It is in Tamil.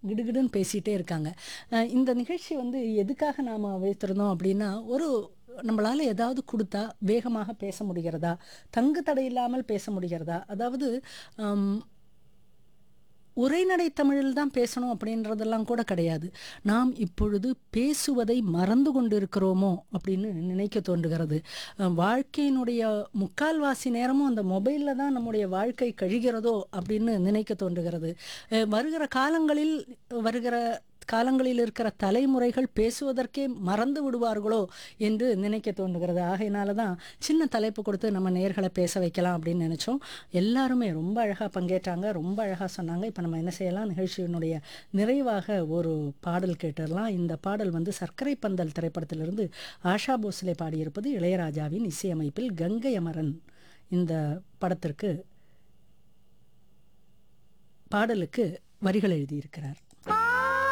கிடுகிடுன்னு பேசிகிட்டே இருக்காங்க அஹ் இந்த நிகழ்ச்சி வந்து எதுக்காக நாம் வைத்திருந்தோம் அப்படின்னா ஒரு நம்மளால் ஏதாவது கொடுத்தா வேகமாக பேச முடிகிறதா தங்கு தடை இல்லாமல் பேச முடிகிறதா அதாவது ஹம், உரைநடை தமிழில் தான் பேசணும் அப்படின்றதெல்லாம் கூட கிடையாது நாம் இப்பொழுது பேசுவதை மறந்து கொண்டிருக்கிறோமோ அப்படின்னு நினைக்க தோன்றுகிறது அஹ் வாழ்க்கையினுடைய முக்கால்வாசி நேரமும் அந்த மொபைலில் தான் நம்முடைய வாழ்க்கை கழிகிறதோ அப்படின்னு நினைக்க தோன்றுகிறது அஹ் வருகிற காலங்களில் வருகிற காலங்களில் இருக்கிற தலைமுறைகள் பேசுவதற்கே மறந்து விடுவார்களோ என்று நினைக்க தோன்றுகிறது ஆகையினால தான் சின்ன தலைப்பு கொடுத்து நம்ம நேர்களை பேச வைக்கலாம் அப்படின்னு நினச்சோம் எல்லாருமே ரொம்ப அழகாக பங்கேற்றாங்க ரொம்ப அழகாக சொன்னாங்க இப்போ நம்ம என்ன செய்யலாம் நிகழ்ச்சியினுடைய நிறைவாக ஒரு பாடல் கேட்டுடலாம் இந்த பாடல் வந்து சர்க்கரை பந்தல் திரைப்படத்திலிருந்து ஆஷா போஸ்லே பாடியிருப்பது இளையராஜாவின் இசையமைப்பில் கங்கை அமரன் இந்த படத்திற்கு பாடலுக்கு வரிகள் எழுதியிருக்கிறார்